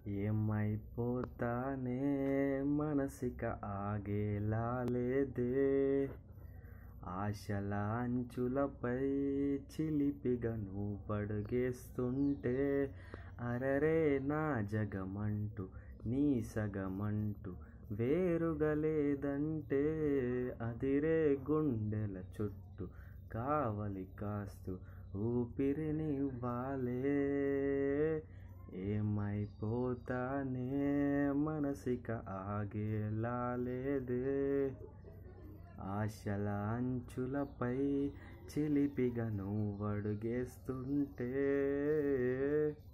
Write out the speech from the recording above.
ఏమైపోతానే మనసిక ఆగేలా లేదే ఆశల అంచులపై చిలిపిగా నువ్వడుగేస్తుంటే అరరే నా జగమంటూ నీ సగమంటూ వేరుగా లేదంటే అదిరే గుండెల చుట్టూ కావలి కాస్తూ ఊపిరినివ్వాలే ఏమైపోతానే మనసిక ఆగేలా లేదే ఆశల అంచులపై చిలిపిగా నువ్వడుగేస్తుంటే